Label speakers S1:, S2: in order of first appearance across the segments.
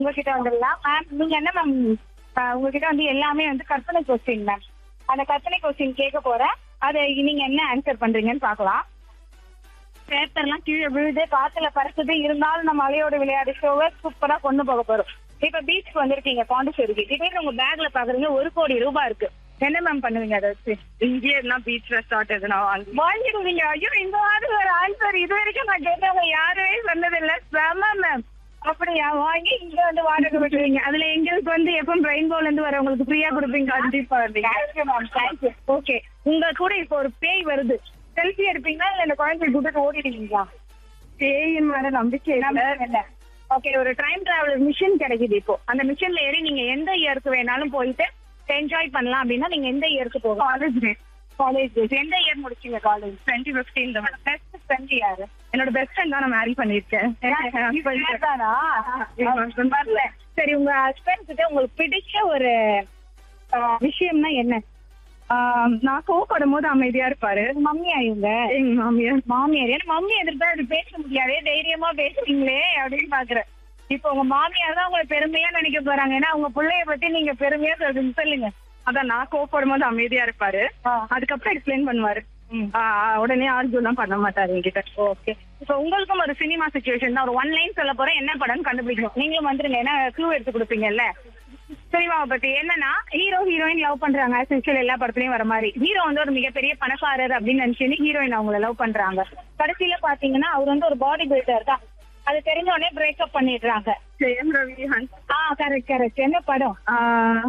S1: உங்ககிட்ட வந்துடலாம் மேம் நீங்க என்ன மேம் உங்ககிட்ட வந்து எல்லாமே வந்து கற்பனை கொஸ்டின் மேம் அந்த கற்பனை கொஸ்டின் கேட்க போறேன் அதை நீங்க என்ன ஆன்சர் பண்றீங்கன்னு பார்க்கலாம் பேப்பர்லாம் கீழே விழுது காத்துல பறக்குது இருந்தாலும் நம்ம அலையோட விளையாடு ஷோவை சூப்பரா கொண்டு போக போறோம் இப்ப பீச்சுக்கு வந்திருக்கீங்க பாண்டிச்சேரிக்கு திடீர்னு உங்க பேக்ல பாக்குறீங்க ஒரு கோடி ரூபாய் இருக்கு என்ன மேம் பண்ணுவீங்க அதை வச்சு
S2: இங்கேயே இருந்தா பீச் ரெஸ்டார்ட் எதுனா வாங்கி
S1: வாங்கிடுவீங்க ஐயோ இந்த மாதிரி ஒரு ஆன்சர் இது வரைக்கும் நான் கேட்டவங்க யாருமே சொன்னதில்ல செம மேம் அப்படியா வாங்கி இங்க வந்து வாடகை விட்டுருவீங்க அதுல எங்களுக்கு வந்து எப்போ ரெயின்போல இருந்து வரவங்களுக்கு ஃப்ரீயா கொடுப்பீங்க
S2: கண்டிப்பா
S1: தேங்க்யூ மேம் தேங்க்யூ ஓகே உங்க கூட இப்போ ஒரு பேய் வருது செல்ஃபி எடுப்பீங்களா இல்ல இந்த குழந்தைய கூட்டிட்டு ஓடிடுவீங்களா
S2: பேயின் மேல நம்பிக்கை இல்ல
S1: ஓகே ஒரு டைம் டிராவலர் மிஷின் கிடைக்குது இப்போ அந்த மிஷின்ல ஏறி நீங்க எந்த இயருக்கு வேணாலும் போயிட்டு என்ஜாய் பண்ணலாம் அப்படின்னா நீங்க எந்த இயருக்கு போகலாம்
S2: காலேஜ் டே
S1: காலேஜ் எந்த இயர் முடிச்சீங்க college
S2: twenty fifteen
S1: best friend யாரு
S2: என்னோட பெஸ்ட் ஃப்ரெண்ட் தான் நான் மேரி பண்ணிருக்கேன்
S1: தானா? வரல. சரி உங்க ஹஸ்பண்ட் கிட்ட உங்களுக்கு பிடிச்ச ஒரு ஆஹ், விஷயம்னா என்ன
S2: ஆஹ் நான் கோவப்படும் போது அமைதியா இருப்பாரு
S1: மம்மியா இவங்க
S2: எங்க மாமியார்
S1: மாமியார் ஏன்னா மம்மி எதிர்த்து அது பேச முடியாது தைரியமா பேசுறீங்களே அப்படின்னு பாக்குறேன் இப்போ உங்க மாமியார் தான் உங்களை பெருமையா நினைக்க போறாங்க ஏன்னா உங்க பிள்ளைய பத்தி நீங்க பெருமையா சொல்லுங்க சொல்லுங்க
S2: அதான் நான் கோவப்படும் போது அமைதியா இருப்பாரு
S1: ஆ.
S2: அதுக்கப்புறம் எக்ஸ்பிளைன் பண்ணுவாரு
S1: ம்.
S2: ஆஹ் உடனே ஆர்கியூ எல்லாம் பண்ண மாட்டாரு என்கிட்ட
S1: ஓகே இப்போ உங்களுக்கும் ஒரு சினிமா சுச்சுவேஷன் தான் ஒரு ஒன் லைன் சொல்ல போறேன் என்ன படம்னு கண்டுபிடிக்கணும் நீங்களும் வந்துருங்க ஏன்னா க்ளூ எடுத்து கொடுப்பீங்கல்ல சினிமாவை பத்தி என்னன்னா ஹீரோ ஹீரோயின் லவ் பண்றாங்க as usual எல்லா படத்துலயும் வர மாதிரி ஹீரோ வந்து ஒரு மிகப்பெரிய பணக்காரர் அப்படின்னு நினைச்சு ஹீரோயின் அவங்கள லவ் பண்றாங்க கடைசியில பாத்தீங்கன்னா அவர் வந்து ஒரு பாடி பில்டர் தான் அது தெரிஞ்ச உடனே பிரேக்கப் பண்ணிடுறாங்க
S2: ஜெயம் ரவி ஹன்ஸ்
S1: ஆ கரெக்ட் கரெக்ட் என்ன படம்
S2: ஆஹ்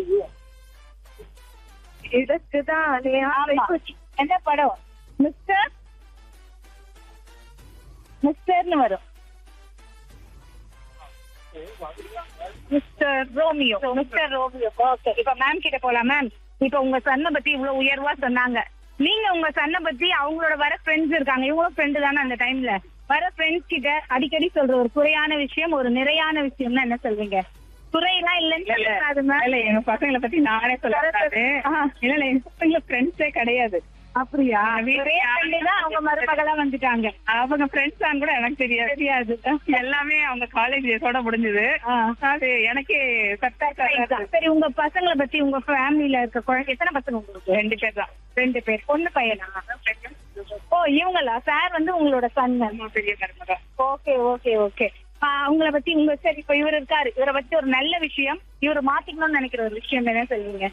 S2: இதுக்குதான்
S1: ஆமா. என்ன படம் மிஸ்டர் மிஸ்டர்னு வரும் mister Romeo mister Romeo okay இப்ப மேம் கிட்ட போலாம் மேம் இப்ப உங்க சன்னை பத்தி இவ்வளவு உயர்வா சொன்னாங்க நீங்க உங்க சன்னை பத்தி அவங்களோட வர ஃப்ரெண்ட்ஸ் இருக்காங்க இவங்களும் ஃப்ரெண்டு தானே அந்த டைம்ல வர ஃப்ரெண்ட்ஸ் கிட்ட அடிக்கடி சொல்ற ஒரு குறையான விஷயம் ஒரு நிறையான விஷயம்னா என்ன சொல்வீங்க குறையெல்லாம் இல்லைன்னு சொல்லாது மேம்
S2: இல்ல எங்க பசங்களை பத்தி நானே சொல்லக்கூடாது
S1: ஆ.
S2: இல்ல இல்ல எங்க பசங்க ஃப்ரெண்ட்ஸே கிடையாது
S1: அப்படியா
S2: வீட்ல
S1: ஒரே friend தான் அவங்க மருமகளா வந்துட்டாங்க
S2: அவங்க ஃப்ரெண்ட்ஸ் தான் கூட எனக்கு தெரியாது தெரியாது எல்லாமே அவங்க காலேஜ் டேஸோட முடிஞ்சது
S1: ஆ.
S2: அது எனக்கே செட் ஆகாது
S1: சரி உங்க பசங்களை பத்தி உங்க ஃபேமிலில இருக்க குழந்தை எத்தனை பசங்க உங்களுக்கு
S2: ரெண்டு பேர் தான்
S1: ரெண்டு பேர் பொண்ணு பையனா ஓ இவங்களா சார் வந்து உங்களோட சன்
S2: அம்மா பெரிய மருமக
S1: ஓகே ஓகே ஓகே உங்களை பத்தி உங்க சரி இப்ப இவர் இருக்காரு இவரை பத்தி ஒரு நல்ல விஷயம் இவர் மாத்திக்கணும்னு நினைக்கிற ஒரு விஷயம் என்ன சொல்லுவீங்க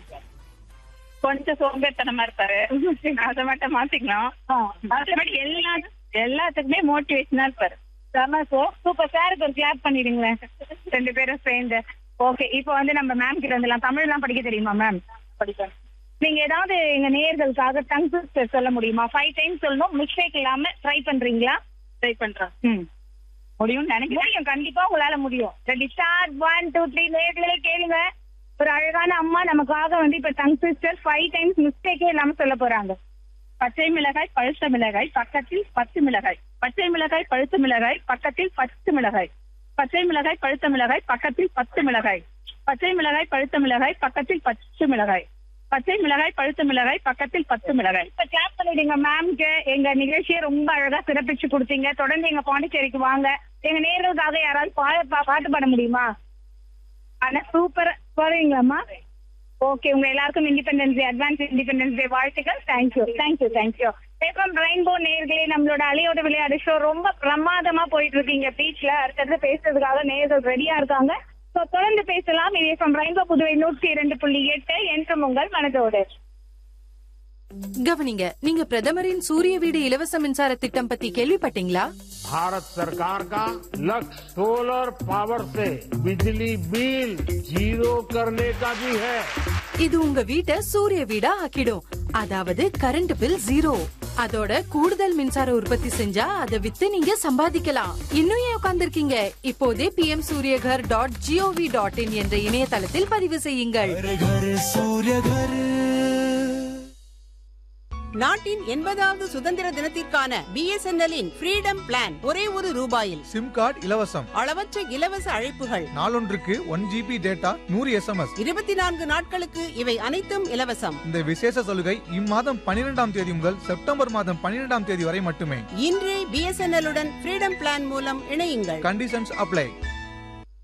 S2: கொஞ்சம் சோம்பேறித்தனமா இருப்பாரு அதை மட்டும் மாத்திக்கலாம்
S1: ஆ,
S2: மற்றபடி எல்லா எல்லாத்துக்குமே மோட்டிவேஷனா இருப்பாரு
S1: செம சோ சூப்பர் சாருக்கு ஒரு கிளாப் பண்ணிடுங்களேன் ரெண்டு பேரும் சேர்ந்து ஓகே இப்போ வந்து நம்ம மேம் கிட்ட வந்துலாம் தமிழ் எல்லாம் படிக்க தெரியுமா மேம் படிப்பேன் நீங்க ஏதாவது எங்க நேயர்களுக்காக டங் ட்விஸ்டர் சொல்ல முடியுமா ஃபைவ் டைம்ஸ் சொல்லணும் மிஸ்டேக் இல்லாம ட்ரை பண்றீங்களா
S2: ட்ரை பண்றேன்
S1: ம்
S2: முடியும்னு நினைக்கிறேன்
S1: முடியும் கண்டிப்பா உங்களால முடியும் ready start one two three நேர்களே கேளுங்க ஒரு அழகான அம்மா நமக்காக வந்து இப்ப டங் ட்விஸ்டர் ஃபைவ் டைம்ஸ் மிஸ்டேக்கே இல்லாம சொல்ல போறாங்க
S2: பச்சை மிளகாய் பழுத்த மிளகாய் பக்கத்தில் பத்து மிளகாய் பச்சை மிளகாய் பழுத்த மிளகாய் பக்கத்தில் பத்து மிளகாய் பச்சை மிளகாய் பழுத்த மிளகாய் பக்கத்தில் பத்து மிளகாய் பச்சை மிளகாய் பழுத்த மிளகாய் பக்கத்தில் பத்து மிளகாய் பச்சை மிளகாய் பழுத்த மிளகாய் பக்கத்தில் பத்து மிளகாய்
S1: இப்ப கிளாப் பண்ணிடுங்க மேம்க்கு எங்க நிகழ்ச்சியை ரொம்ப அழகா சிறப்பிச்சு கொடுத்தீங்க தொடர்ந்து எங்க பாண்டிச்சேரிக்கு வாங்க எங்க நேர்களுக்காக யாராவது பா- பா- பாட்டு பாட முடியுமா ஆனா சூப்பர் போறீங்களாம்மா ஓகே உங்க எல்லாருக்கும் independence day advance independence day வாழ்த்துக்கள் thank you thank you thank you FM rainbow நேர்களே நம்மளோட அலையோட விளையாடு ஷோ ரொம்ப பிரமாதமா போயிட்டு இருக்கீங்க பீச்ல அடுத்தது பேசுறதுக்காக நேர்கள் ரெடியா இருக்காங்க சோ தொடர்ந்து பேசலாம் இது எஃப்எம் ரெயின்போ புதுவை நூற்றி இரண்டு புள்ளி எட்டு என்றும் உங்கள் மனதோடு
S3: கவனிங்க நீங்க பிரதமரின் சூரிய வீடு இலவச மின்சார திட்டம் பத்தி கேள்விப்பட்டீங்களா
S4: भारत सरकार का लक्ष्य सोलर पावर से बिजली बिल जीरो करने का भी है
S3: இது உங்க வீட்டை சூரிய வீடா ஆக்கிடும் அதாவது கரண்ட் பில் ஜீரோ அதோட கூடுதல் மின்சார உற்பத்தி செஞ்சா அத வித்து நீங்க சம்பாதிக்கலாம் இன்னும் ஏன் உட்கார்ந்திருக்கீங்க இப்போதே PM Suryaghar dot GOV dot in என்ற இணையதளத்தில் பதிவு செய்யுங்கள்
S5: நாட்டின் எண்பதாவது சுதந்திர தினத்திற்கான பிஎஸ்என்எல்லின் ஃப்ரீடம் பிளான் ஒரே ஒரு ரூபாயில்
S6: சிம் கார்டு இலவசம்
S5: அளவற்ற இலவச அழைப்புகள்
S6: நாளொன்றுக்கு ஒன் ஜிபி டேட்டா நூறு எஸ்எம்எஸ்
S5: இருபத்தி நான்கு நாட்களுக்கு இவை அனைத்தும் இலவசம்
S6: இந்த விசேஷ சலுகை இம்மாதம் பன்னிரெண்டாம் தேதி முதல் செப்டம்பர் மாதம் பன்னிரெண்டாம் தேதி வரை மட்டுமே
S5: இன்றே பிஎஸ்என்எல் உடன் ஃப்ரீடம் பிளான் மூலம் இணையுங்கள்
S6: கண்டிஷன்ஸ் அப்ளை